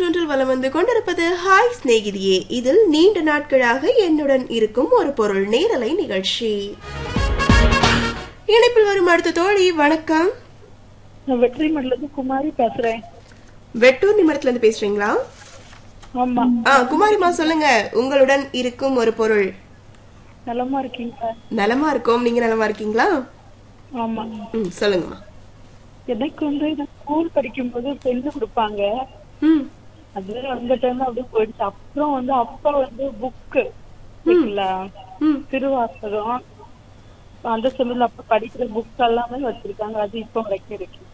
தொன்னூற்றொன்றில் வலம் வந்து கொண்டிருப்பது ஹாய் சிநேகிதியே இதில் நீண்ட நாட்களாக என்னுடன் இருக்கும் ஒரு பொருள் நேரலை நிகழ்ச்சி இணைப்பில் வரும் அடுத்த தோழி வணக்கம் நான் வெற்றி மண்டலத்து குமாரி பேசுறேன் வெட்டூர் நிமிடத்துல இருந்து பேசுறீங்களா ஆமா ஆ குமாரிமா சொல்லுங்க உங்களுடன் இருக்கும் ஒரு பொருள் நலமா இருக்கீங்க நலமா இருக்கோம் நீங்க நலமா இருக்கீங்களா ஆமா ம் சொல்லுங்கம்மா எனக்கு வந்து நான் ஸ்கூல் படிக்கும்போது பெண்ணு கொடுப்பாங்க ம் அது அந்த டைம் அப்படியே போயிடுச்சு அப்புறம் வந்து அப்பா வந்து புக்கு இருக்குல்ல ம் திருவாசகம் அந்த சமயத்துல அப்ப படிக்கிற புக் எல்லாமே வச்சிருக்காங்க அது இப்போ வரைக்கும் இருக்கு